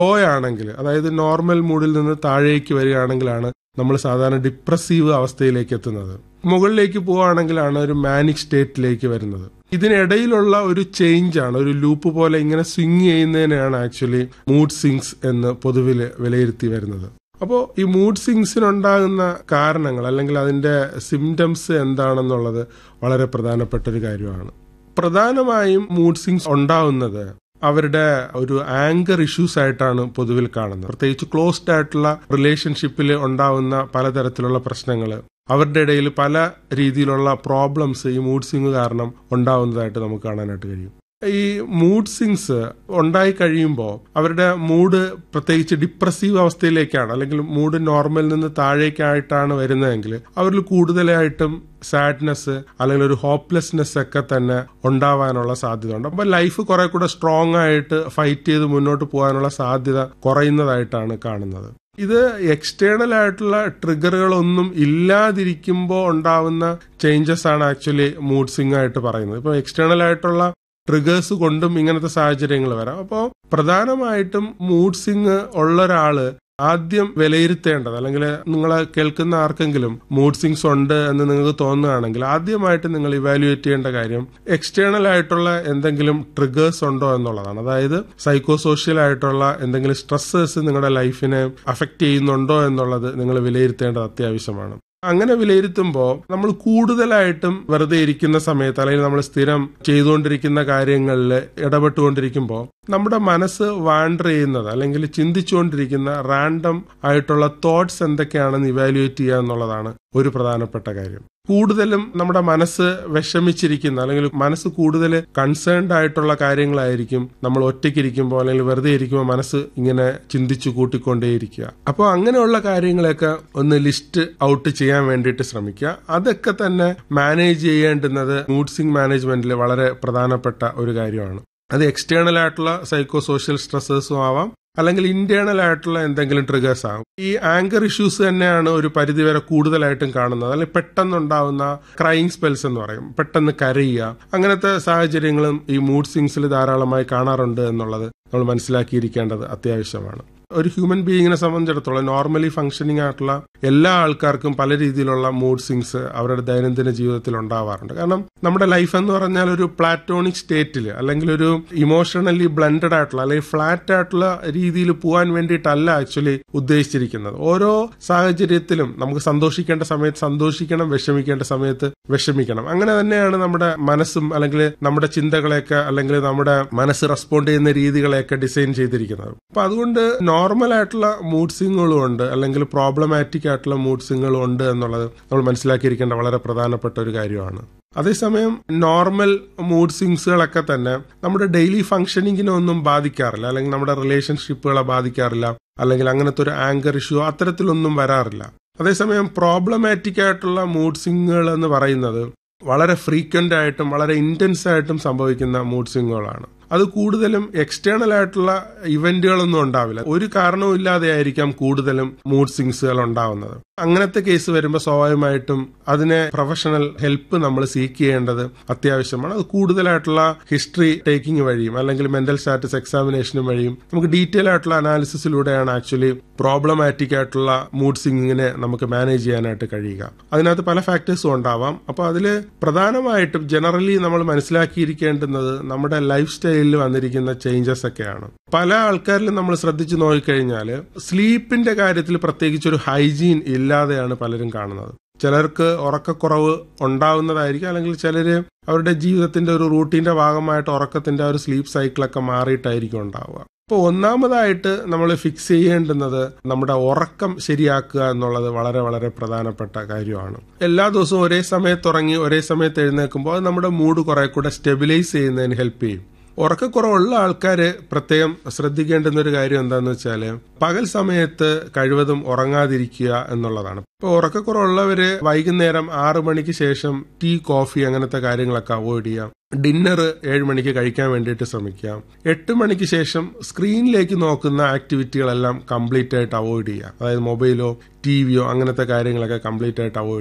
law ആണെങ്കിൽ അതായത് normal മൂഡിൽ നിന്ന് താഴേക്ക് വരികയാണെങ്കിലാണ് നമ്മൾ സാധാരണ ഡിപ്രസീവ് അവസ്ഥയിലേക്ക് എത്തുന്നത് മുകളിലേക്ക് പോവുകയാണെങ്കിലാണ് ഒരു മാനിക് സ്റ്റേറ്റിലേക്ക് വരുന്നത് ഇതിനിടയിലുള്ള ഒരു ചേഞ്ച് ആണ് ഒരു ലൂപ്പ് പോലെ ഇങ്ങനെ സ്വിങ് ചെയ്യുന്നതിനെയാണ് ആക്ച്വലി മൂഡ് സിങ്സ് എന്ന് പൊതുവിൽ വിലയിരുത്തി വരുന്നത് അപ്പോൾ ഈ മൂഡ് സിങ്സിനുണ്ടാകുന്ന കാരണങ്ങൾ അല്ലെങ്കിൽ അതിന്റെ സിംറ്റംസ് എന്താണെന്നുള്ളത് വളരെ പ്രധാനപ്പെട്ട ഒരു കാര്യമാണ് പ്രധാനമായും മൂഡ് സിങ്സ് ഉണ്ടാവുന്നത് അവരുടെ ഒരു ആങ്കർ ഇഷ്യൂസ് ആയിട്ടാണ് പൊതുവിൽ കാണുന്നത് പ്രത്യേകിച്ച് ക്ലോസ്ഡ് ആയിട്ടുള്ള റിലേഷൻഷിപ്പിൽ ഉണ്ടാവുന്ന പലതരത്തിലുള്ള പ്രശ്നങ്ങൾ അവരുടെ ഇടയിൽ പല രീതിയിലുള്ള പ്രോബ്ലംസ് ഈ മൂഡ് സിങ് കാരണം ഉണ്ടാവുന്നതായിട്ട് നമുക്ക് കാണാനായിട്ട് കഴിയും ഈ മൂഡ് സിങ്സ് ഉണ്ടായി കഴിയുമ്പോൾ അവരുടെ മൂഡ് പ്രത്യേകിച്ച് ഡിപ്രസീവ് അവസ്ഥയിലേക്കാണ് അല്ലെങ്കിൽ മൂഡ് നോർമൽ നിന്ന് താഴേക്കായിട്ടാണ് വരുന്നതെങ്കിൽ അവരിൽ കൂടുതലായിട്ടും സാഡ്നെസ് അല്ലെങ്കിൽ ഒരു ഹോപ്പ്ലെസ്നെസ് ഒക്കെ തന്നെ ഉണ്ടാവാനുള്ള സാധ്യത ഉണ്ട് അപ്പൊ ലൈഫ് കുറെ കൂടെ സ്ട്രോങ് ആയിട്ട് ഫൈറ്റ് ചെയ്ത് മുന്നോട്ട് പോകാനുള്ള സാധ്യത കുറയുന്നതായിട്ടാണ് കാണുന്നത് ഇത് എക്സ്റ്റേണൽ ആയിട്ടുള്ള ട്രിഗറുകളൊന്നും ഇല്ലാതിരിക്കുമ്പോൾ ഉണ്ടാവുന്ന ചേഞ്ചസ് ആണ് ആക്ച്വലി മൂഡ് സിങ് ആയിട്ട് പറയുന്നത് ഇപ്പൊ എക്സ്റ്റേണൽ ആയിട്ടുള്ള ട്രിഗേഴ്സ് കൊണ്ടും ഇങ്ങനത്തെ സാഹചര്യങ്ങൾ വരാം അപ്പോൾ പ്രധാനമായിട്ടും മൂഡ് സിങ് ഉള്ള ഒരാള് ആദ്യം വിലയിരുത്തേണ്ടത് അല്ലെങ്കിൽ നിങ്ങൾ കേൾക്കുന്ന ആർക്കെങ്കിലും മൂഡ് സിങ്സ് ഉണ്ട് എന്ന് നിങ്ങൾക്ക് തോന്നുകയാണെങ്കിൽ ആദ്യമായിട്ട് നിങ്ങൾ ഇവാലുവേറ്റ് ചെയ്യേണ്ട കാര്യം എക്സ്റ്റേണൽ ആയിട്ടുള്ള എന്തെങ്കിലും ട്രിഗേഴ്സ് ഉണ്ടോ എന്നുള്ളതാണ് അതായത് സൈക്കോ സോഷ്യൽ ആയിട്ടുള്ള എന്തെങ്കിലും സ്ട്രെസ്സേഴ്സ് നിങ്ങളുടെ ലൈഫിനെ അഫക്റ്റ് ചെയ്യുന്നുണ്ടോ എന്നുള്ളത് നിങ്ങൾ വിലയിരുത്തേണ്ടത് അത്യാവശ്യമാണ് അങ്ങനെ വിലയിരുത്തുമ്പോൾ നമ്മൾ കൂടുതലായിട്ടും വെറുതെ ഇരിക്കുന്ന സമയത്ത് അല്ലെങ്കിൽ നമ്മൾ സ്ഥിരം ചെയ്തുകൊണ്ടിരിക്കുന്ന കാര്യങ്ങളിൽ ഇടപെട്ടുകൊണ്ടിരിക്കുമ്പോൾ നമ്മുടെ മനസ്സ് വാണ്ടർ ചെയ്യുന്നത് അല്ലെങ്കിൽ ചിന്തിച്ചുകൊണ്ടിരിക്കുന്ന റാൻഡം ആയിട്ടുള്ള തോട്ട്സ് എന്തൊക്കെയാണെന്ന് ഇവാലുവേറ്റ് ചെയ്യുക എന്നുള്ളതാണ് ഒരു പ്രധാനപ്പെട്ട കാര്യം കൂടുതലും നമ്മുടെ മനസ്സ് വിഷമിച്ചിരിക്കുന്ന അല്ലെങ്കിൽ മനസ്സ് കൂടുതൽ കൺസേൺഡ് ആയിട്ടുള്ള കാര്യങ്ങളായിരിക്കും നമ്മൾ ഒറ്റയ്ക്കിരിക്കുമ്പോൾ അല്ലെങ്കിൽ വെറുതെ ഇരിക്കുമ്പോൾ മനസ്സ് ഇങ്ങനെ ചിന്തിച്ചു കൂട്ടിക്കൊണ്ടേയിരിക്കുക അപ്പോൾ അങ്ങനെയുള്ള കാര്യങ്ങളൊക്കെ ഒന്ന് ലിസ്റ്റ് ഔട്ട് ചെയ്യാൻ വേണ്ടിയിട്ട് ശ്രമിക്കുക അതൊക്കെ തന്നെ മാനേജ് ചെയ്യേണ്ടുന്നത് മൂഡ് സിംഗ് മാനേജ്മെന്റിൽ വളരെ പ്രധാനപ്പെട്ട ഒരു കാര്യമാണ് അത് എക്സ്റ്റേണൽ ആയിട്ടുള്ള സൈക്കോ സോഷ്യൽ സ്ട്രെസ്സേഴ്സും ആവാം അല്ലെങ്കിൽ ഇന്റേണൽ ആയിട്ടുള്ള എന്തെങ്കിലും ട്രിഗേഴ്സ് ആകും ഈ ആങ്കർ ഇഷ്യൂസ് തന്നെയാണ് ഒരു പരിധിവരെ കൂടുതലായിട്ടും കാണുന്നത് അല്ലെങ്കിൽ പെട്ടെന്നുണ്ടാവുന്ന ക്രൈങ് സ്പെൽസ് എന്ന് പറയും പെട്ടെന്ന് കരയുക അങ്ങനത്തെ സാഹചര്യങ്ങളും ഈ മൂഡ് സിങ്സിൽ ധാരാളമായി കാണാറുണ്ട് എന്നുള്ളത് നമ്മൾ മനസ്സിലാക്കിയിരിക്കേണ്ടത് അത്യാവശ്യമാണ് ഒരു ഹ്യൂമൻ ബീയിങ്ങിനെ സംബന്ധിച്ചിടത്തോളം നോർമലി ഫംഗ്ഷനിങ് ആയിട്ടുള്ള എല്ലാ ആൾക്കാർക്കും പല രീതിയിലുള്ള മൂഡ് സിങ്സ് അവരുടെ ദൈനംദിന ജീവിതത്തിൽ ഉണ്ടാവാറുണ്ട് കാരണം നമ്മുടെ ലൈഫ് എന്ന് പറഞ്ഞാൽ ഒരു പ്ലാറ്റോണിക് സ്റ്റേറ്റിൽ അല്ലെങ്കിൽ ഒരു ഇമോഷണലി ബ്ലെൻഡഡ് ആയിട്ടുള്ള അല്ലെങ്കിൽ ഫ്ലാറ്റ് ആയിട്ടുള്ള രീതിയിൽ പോകാൻ വേണ്ടിയിട്ടല്ല ആക്ച്വലി ഉദ്ദേശിച്ചിരിക്കുന്നത് ഓരോ സാഹചര്യത്തിലും നമുക്ക് സന്തോഷിക്കേണ്ട സമയത്ത് സന്തോഷിക്കണം വിഷമിക്കേണ്ട സമയത്ത് വിഷമിക്കണം അങ്ങനെ തന്നെയാണ് നമ്മുടെ മനസ്സും അല്ലെങ്കിൽ നമ്മുടെ ചിന്തകളെയൊക്കെ അല്ലെങ്കിൽ നമ്മുടെ മനസ്സ് റെസ്പോണ്ട് ചെയ്യുന്ന രീതികളെയൊക്കെ ഡിസൈൻ ചെയ്തിരിക്കുന്നത് അപ്പൊ അതുകൊണ്ട് നോർമൽ ആയിട്ടുള്ള മൂഡ് സിങ്ങുകളും ഉണ്ട് അല്ലെങ്കിൽ പ്രോബ്ലമാറ്റിക് ആയിട്ടുള്ള മൂഡ് സിങ്ങുകളും ഉണ്ട് എന്നുള്ളത് നമ്മൾ മനസ്സിലാക്കിയിരിക്കേണ്ട വളരെ പ്രധാനപ്പെട്ട ഒരു കാര്യമാണ് അതേസമയം നോർമൽ മൂഡ് സിങ്സുകളൊക്കെ തന്നെ നമ്മുടെ ഡെയിലി ഫംഗ്ഷനിങ്ങിനെ ഒന്നും ബാധിക്കാറില്ല അല്ലെങ്കിൽ നമ്മുടെ റിലേഷൻഷിപ്പുകളെ ബാധിക്കാറില്ല അല്ലെങ്കിൽ അങ്ങനത്തെ ഒരു ആങ്കർ ഇഷ്യൂ അത്തരത്തിലൊന്നും വരാറില്ല അതേസമയം പ്രോബ്ലമാറ്റിക് ആയിട്ടുള്ള മൂഡ് സിങ്ങുകൾ എന്ന് പറയുന്നത് വളരെ ഫ്രീക്വന്റ് ആയിട്ടും വളരെ ഇന്റൻസ് ആയിട്ടും സംഭവിക്കുന്ന മൂഡ് സിങ്ങുകളാണ് അത് കൂടുതലും എക്സ്റ്റേണൽ ആയിട്ടുള്ള ഇവന്റുകളൊന്നും ഉണ്ടാവില്ല ഒരു കാരണവും ഇല്ലാതെ ആയിരിക്കാം കൂടുതലും മൂഡ് സിങ്സുകൾ ഉണ്ടാവുന്നത് അങ്ങനത്തെ കേസ് വരുമ്പോൾ സ്വാഭാവികമായിട്ടും അതിനെ പ്രൊഫഷണൽ ഹെൽപ്പ് നമ്മൾ സീക്ക് ചെയ്യേണ്ടത് അത്യാവശ്യമാണ് അത് കൂടുതലായിട്ടുള്ള ഹിസ്റ്ററി ടേക്കിംഗ് വഴിയും അല്ലെങ്കിൽ മെന്റൽ സ്റ്റാറ്റസ് എക്സാമിനേഷനും വഴിയും നമുക്ക് ഡീറ്റെയിൽ ആയിട്ടുള്ള അനാലിസിസിലൂടെയാണ് ആക്ച്വലി പ്രോബ്ലമാറ്റിക് ആയിട്ടുള്ള മൂഡ് സിംഗിങ്ങിനെ നമുക്ക് മാനേജ് ചെയ്യാനായിട്ട് കഴിയുക അതിനകത്ത് പല ഫാക്ടേഴ്സും ഉണ്ടാവാം അപ്പോൾ അതിൽ പ്രധാനമായിട്ടും ജനറലി നമ്മൾ മനസ്സിലാക്കിയിരിക്കേണ്ടുന്നത് നമ്മുടെ ലൈഫ് സ്റ്റൈലിൽ വന്നിരിക്കുന്ന ചേഞ്ചസ് ഒക്കെയാണ് പല ആൾക്കാരിലും നമ്മൾ ശ്രദ്ധിച്ചു നോക്കിക്കഴിഞ്ഞാൽ സ്ലീപ്പിന്റെ കാര്യത്തിൽ പ്രത്യേകിച്ച് ഒരു ഹൈജീൻ ഇല്ലാതെയാണ് പലരും കാണുന്നത് ചിലർക്ക് ഉറക്കക്കുറവ് ഉണ്ടാവുന്നതായിരിക്കും അല്ലെങ്കിൽ ചിലര് അവരുടെ ജീവിതത്തിന്റെ ഒരു റൂട്ടീന്റെ ഭാഗമായിട്ട് ഉറക്കത്തിന്റെ ഒരു സ്ലീപ്പ് സൈക്കിളൊക്കെ മാറിയിട്ടായിരിക്കും ഉണ്ടാവുക അപ്പോൾ ഒന്നാമതായിട്ട് നമ്മൾ ഫിക്സ് ചെയ്യേണ്ടുന്നത് നമ്മുടെ ഉറക്കം ശരിയാക്കുക എന്നുള്ളത് വളരെ വളരെ പ്രധാനപ്പെട്ട കാര്യമാണ് എല്ലാ ദിവസവും ഒരേ സമയത്ത് ഉറങ്ങി ഒരേ സമയത്ത് എഴുന്നേൽക്കുമ്പോൾ അത് നമ്മുടെ മൂഡ് കുറെ കൂടെ സ്റ്റെബിലൈസ് ചെയ്യുന്നതിന് ഹെൽപ്പ് ചെയ്യും ഉറക്കക്കുറവുള്ള ആൾക്കാര് പ്രത്യേകം ശ്രദ്ധിക്കേണ്ടുന്ന ഒരു കാര്യം എന്താന്ന് വെച്ചാല് പകൽ സമയത്ത് കഴിവതും ഉറങ്ങാതിരിക്കുക എന്നുള്ളതാണ് ഇപ്പൊ ഉറക്കക്കുറവുള്ളവര് വൈകുന്നേരം ആറു മണിക്ക് ശേഷം ടീ കോഫി അങ്ങനത്തെ കാര്യങ്ങളൊക്കെ അവോയ്ഡ് ചെയ്യാം ഡിന്നർ ഏഴ് മണിക്ക് കഴിക്കാൻ വേണ്ടിയിട്ട് ശ്രമിക്കാം എട്ട് മണിക്ക് ശേഷം സ്ക്രീനിലേക്ക് നോക്കുന്ന ആക്ടിവിറ്റികളെല്ലാം കംപ്ലീറ്റ് ആയിട്ട് അവോയ്ഡ് ചെയ്യുക അതായത് മൊബൈലോ ടി വിയോ അങ്ങനത്തെ കാര്യങ്ങളൊക്കെ കംപ്ലീറ്റ് ആയിട്ട് അവോയ്ഡ് ചെയ്യുക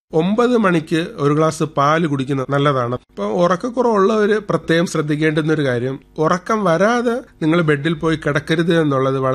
ഒമ്പത് മണിക്ക് ഒരു ഗ്ലാസ് പാല് കുടിക്കുന്നത് നല്ലതാണ് അപ്പൊ ഉറക്കക്കുറവുള്ളവർ പ്രത്യേകം ശ്രദ്ധിക്കേണ്ടുന്ന ഒരു കാര്യം ഉറക്കം വരാതെ നിങ്ങൾ ബെഡിൽ പോയി കിടക്കരുത് എന്നുള്ളത് വളരെ